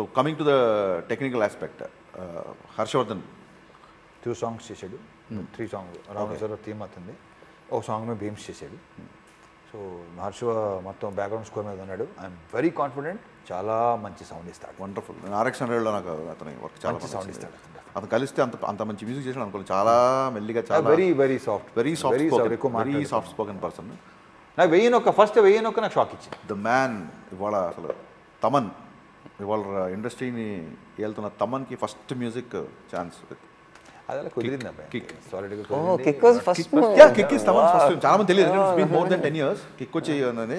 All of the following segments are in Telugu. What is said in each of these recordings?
Coming to the technical aspect Harshavardhan two songs చేశాడు త్రీ సాంగ్ రామేశ్వర థీమ్ అవుతుంది ఒక సాంగ్ మీద భీమ్స్ చేశాడు సో మహర్షివ మొత్తం బ్యాక్గ్రౌండ్ స్కోర్ మీద ఉన్నాడు ఐఎమ్ వెరీ కాన్ఫిడెంట్ చాలా మంచి సౌండ్ ఇస్తాడు వండర్ఫుల్ ఆర్ఎక్స్ హండ్రెడ్లో నాకు అతని వర్క్ చాలా మంచి బాగా sound నచ్చింది. ఇస్తాడు అతను కలిస్తే అంత అంత మంచి మ్యూజిక్ చేసాడు అనుకోలేదు చాలా మెల్లిగా చాలా very very soft very soft very spoken ఎక్కువ వెరీ మాట్లాడు సాఫ్ట్ స్పోకెన్ పర్సన్ నాకు వెయ్యి ఒక ఫస్ట్ వెయ్యి ఒక నాకు షాక్ ఇచ్చింది ద మ్యాన్ ఇవాళ అసలు తమన్ ఇవాళ ఇండస్ట్రీని వెళ్తున్న తమన్కి ఫస్ట్ మ్యూజిక్ ఛాన్స్ అది అలా కుదిరింది అబ్బాయి kick. సాలిడ్గా ఓ Kick was first Kick is Thaman first చాలా మంది తెలియదు more than ten years Kick వచ్చి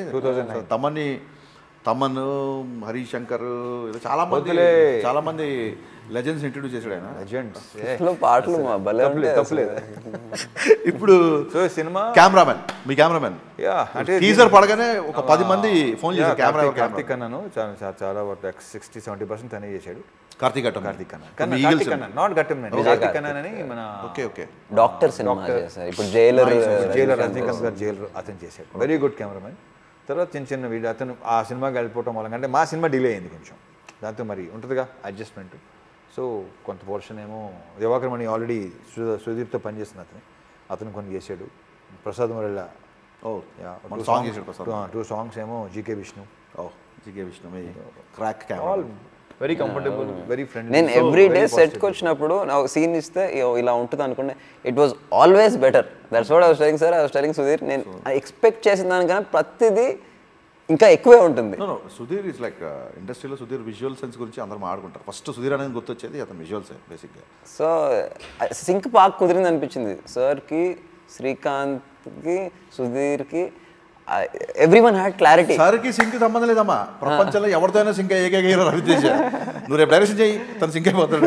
తమన్ని తమన్ హరీష్ శంకర్ ఇలా చాలా మంది వద్దులే. చాలా మంది లెజెండ్స్ ఇంట్రడ్యూస్ చేశాడు ఆయన లెజెండ్స్ లో పాటలు మా భలే తప్పలేదు ఉంటాయి తప్పలేదు ఇప్పుడు సో సినిమా కెమెరామెన్ మీ కెమెరామెన్ యా అంటే టీజర్ పడగానే ఒక పది మంది ఫోన్ చేశారు కెమెరా కార్తిక్ అన్నాను చాలా చాలా- చాలా వరకు సిక్స్టీ సెవెంటీ పర్సెంట్ తనే చేశాడు కార్తీక్ అట్టం కార్తిక్ అన్న మీ కార్తిక్ ఈగల్స్ అన్న నాట్ గట్టం కార్తిక్ అన్న అని మన ఓకే ఓకే డాక్టర్ సినిమా చేశారు ఇప్పుడు జైలర్ జైలర్ రజనీకాంత్ గారు జైలర్ అతను చేశాడు వెరీ గుడ్ కెమెరామెన్ తర్వాత చిన్న చిన్న వీడియో అతను ఆ సినిమాకి వెళ్ళిపోవటం వల్ల అంటే మా సినిమా డిలే అయింది కొంచెం దాంతో మరి ఉంటుందిగా అడ్జస్ట్మెంట్ సో కొంత పోర్షన్ ఏమో దివాకర్ మణి ఆల్రెడీ సుదీప్తో పనిచేస్తున్న అతను అతను కొన్ని చేశాడు ప్రసాద్ మురళ ఓ మన సాంగ్ చేశాడు ప్రసాద్ టూ సాంగ్స్ ఏమో జీకే విష్ణు ఓ జిగే విష్ణు మీ Krack all camera very comfortable very friendly నేను ఎవ్రీ డే సెట్కి వచ్చినప్పుడు నాకు సీన్ ఇస్తే "ఇగో ఇలా ఉంటుంది అనుకుంటే it was always better that's what I was telling sir I was telling Sudheer నేను ఎక్స్పెక్ట్ చేసిన దానికన్నా ప్రతిదీ ఇంకా ఎక్కువే ఉంటుంది no no Sudheer is like ఇండస్ట్రీలో సుధీర్ విజువల్ సెన్స్ గురించి అందరూ మాట్లాడుకుంటారు ఫస్ట్ సుధీర్ అనేది గుర్తొచ్చేది అతను విజువల్స్ బేసిక్గా సో సింక్ బాగా కుదిరింది అనిపించింది సార్కి శ్రీకాంత్కి సుధీర్కి ఎవ్రీ వన్ హ్యాడ్ క్లారిటీ సార్కి సింక్ సంబంధం లేదమ్మా ప్రపంచంలో ఎవరితోనైనా సింక్ ఏకైక హీరో రవితేజ నువ్వు రేపు డైరెక్షన్ చేయి తను సింక్ అయిపోతాడు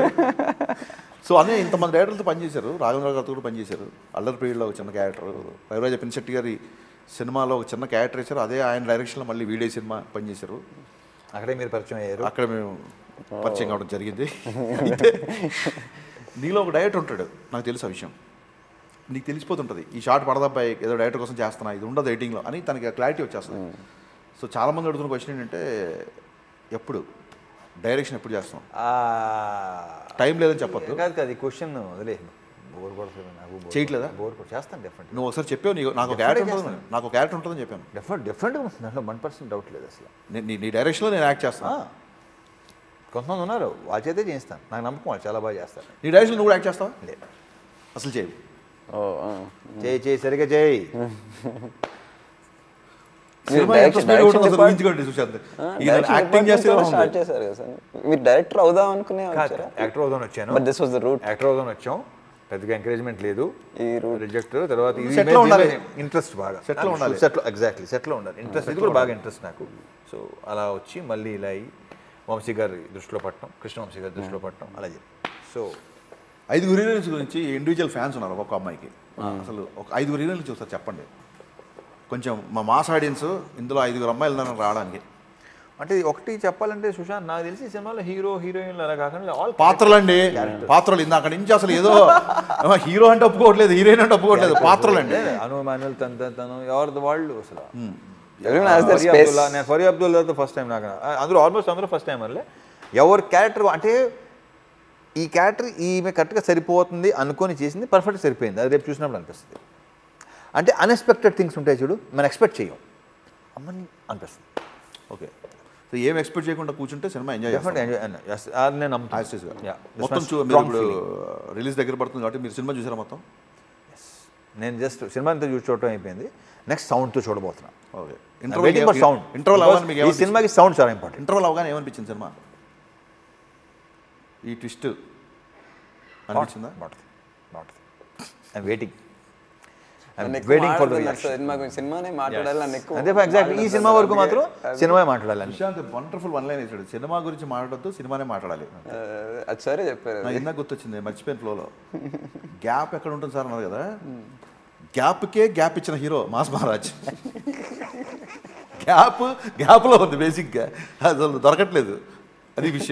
సో అదే ఇంతమంది డైరెక్టర్లతో పనిచేశారు రాఘవేంద్ర గారితో కూడా పనిచేశారు అల్లరి పీరియడ్లో ఒక చిన్న క్యారెక్టర్ రవిరాజ పిన్శెట్టి గారి సినిమాలో ఒక చిన్న క్యారెక్టర్ ఇచ్చారు అదే ఆయన డైరెక్షన్లో మళ్ళీ వీడియో సినిమా పనిచేశారు అక్కడే మీరు పరిచయం అయ్యారు అక్కడ మేము పరిచయం కావడం జరిగింది అయితే నీలో ఒక డైరెక్టర్ ఉంటాడు నాకు తెలుసు ఆ విషయం నీకు తెలిసిపోతుంటుంది ఈ షార్ట్ పడదబ్బాయి ఏదో డైరెక్టర్ కోసం చేస్తున్నా ఇది ఉండదు ఎడిటింగ్లో అని తనకి క్లారిటీ వచ్చేస్తుంది సో చాలామంది అడుగుతున్న క్వశ్చన్ ఏంటంటే ఎప్పుడు డైరెక్షన్ ఎప్పుడు చేస్తాం ఆ, టైం లేదని చెప్పొద్దు కాదు కాదు ఈ క్వశ్చన్ వదిలే బోర్ కొడుతుంది నాకు bore చేయట్లేదా? బోర్ కొడు చేస్తాను డెఫినెట్ నువ్వు ఒకసారి చెప్పావు నీకు నాకు ఒక క్యారెక్టర్ ఉంటుంది నాకు ఒక క్యారెక్టర్ ఉంటుందని చెప్పాను డెఫినెట్ డెఫినెట్గా ఉంటుంది దాంట్లో వన్ పర్సెంట్ డౌట్ లేదు అసలు నే- నీ నీ డైరెక్షన్లో నేను యాక్ట్ చేస్తాను ఆ, కొంతమంది ఉన్నారు వాళ్ళ చేతే చేయిస్తాను నాకు నమ్మకం వాళ్ళు చాలా బాగా చేస్తారు నీ డైరెక్షన్ నువ్వు కూడా యాక్ట్ చేస్తావా లేదు అసలు చేయవు చేయి చేయి సరిగా చేయి సినిమా ఎంత direction- స్పీడ్ direction ఉంటుందో department- ఊహించుకోండి సుశాంత్ ఈయన యాక్టింగ్ చేస్తే ఎలా ఉంది? స్టార్ట్ చేశారు కదా సార్ మీరు డైరెక్టర్ అవుదాం అనుకునే కాదు యాక్టర్ అవుదాం వచ్చాను but this was the route actor అవుదాం వచ్చాం పెద్దగా ఎంకరేజ్మెంట్ లేదు ఈ route. రిజెక్ట్ తర్వాత Set లో ఉండాలి. ఇంట్రెస్ట్ బాగా Set లో ఉండాలి. సెట్లో ఎగ్జాక్ట్లీ సెట్లో ఉండాలి ఇంట్రెస్ట్ ఇది కూడా బాగా ఇంట్రెస్ట్ నాకు సో అలా వచ్చి మళ్ళీ ఇలా అయ్యి వంశీ గారి దృష్టిలో పట్టడం కృష్ణ వంశీ గారి దృష్టిలో పట్టడం అలా చెప్పి సో ఐదుగురు హీరోయిన్స్ గురించి ఇండివిజువల్ ఫ్యాన్స్ ఉన్నారు ఒక్కొక్క అమ్మాయికి అసలు ఒక ఐదుగురు హీరోయిన్స్ చూస్తారు చెప్పండి కొంచెం మా మాస్ ఆడియన్స్ ఇందులో ఐదుగురు అమ్మాయిలు ఉన్నారు రావడానికి అంటే ఒకటి చెప్పాలంటే సుశాంత్ నాకు తెలిసి ఈ సినిమాలో హీరో హీరోయిన్లు అలా కాకుండా ఆల్ పాత్రలండి పాత్రలు ఇందాక నుంచి అసలు ఏదో హీరో అంటే ఒప్పుకోవట్లేదు హీరోయిన్ అంటే ఒప్పుకోవట్లేదు పాత్రలండి అను మాన్యుల్ తన తన- తను ఎవరిది వాళ్ళు అసలు Everyone has their ఫరీ space. అబ్దుల్లా నేను ఫరీ అబ్దుల్లాతో ఫస్ట్ టైం నాకు అందరూ ఆల్మోస్ట్ అందరూ ఫస్ట్ టైం అల్లే ఎవరి క్యారెక్టర్ అంటే ఈ క్యారెక్టర్ ఈమె కరెక్ట్గా సరిపోతుంది అనుకొని చేసింది పర్ఫెక్ట్ సరిపోయింది అది రేపు చూసినప్పుడు అనిపిస్తుంది అంటే అన్ఎక్స్పెక్టెడ్ థింగ్స్ ఉంటాయి చూడు మనం ఎక్స్పెక్ట్ చేయం అమ్మని అనిపిస్తుంది ఓకే సో ఏం ఎక్స్పెక్ట్ చేయకుండా కూర్చుంటే సినిమా ఎంజాయ్ డెఫినెట్ చేస్తాం ఎంజాయ్ నేను నమ్ముతాను As it is గా. Yeah. That's మొత్తం my చూ మీరు strong ఇప్పుడు feeling. రిలీజ్ దగ్గర పడుతుంది కాబట్టి మీరు సినిమా చూసారా మొత్తం నేను జస్ట్ సినిమా అంతా చూసి చూడటం అయిపోయింది నెక్స్ట్ సౌండ్తో చూడబోతున్నా okay waiting for sound interval అవగానే మీకు ఈ సినిమాకి సౌండ్ చాలా ఇంపార్టెంట్ ఇంటర్వల్ అవగానే ఏమనిపించింది సినిమా ఈ ట్విస్ట్ అనిపించిందా బాగుంటుంది బాగుంటుంది I'm waiting I'm waiting for the cinema గురించి సినిమానే మాట్లాడాలి నన్ను ఎక్కువ అదే ఎగ్జాక్ట్లీ ఈ సినిమా వరకు మాత్రం సినిమా మాట్లాడాలి సుశాంత్ వండర్ఫుల్ వన్ లైన్ వేసాడు సినిమా గురించి మాట్లాడద్దు సినిమానే మాట్లాడాలి ఆ, అది సరే చెప్పారు నాకు ఇందాక గుర్తొచ్చింది మర్చిపోయిన ఫ్లోలో గ్యాప్ ఎక్కడ ఉంటుంది సార్ అన్నారు కదా గ్యాప్కే గ్యాప్ ఇచ్చిన హీరో మాస్ మహారాజ్ గ్యాప్ గ్యాప్లో ఉంది బేసిక్గా అసలు దొరకట్లేదు అది విషయం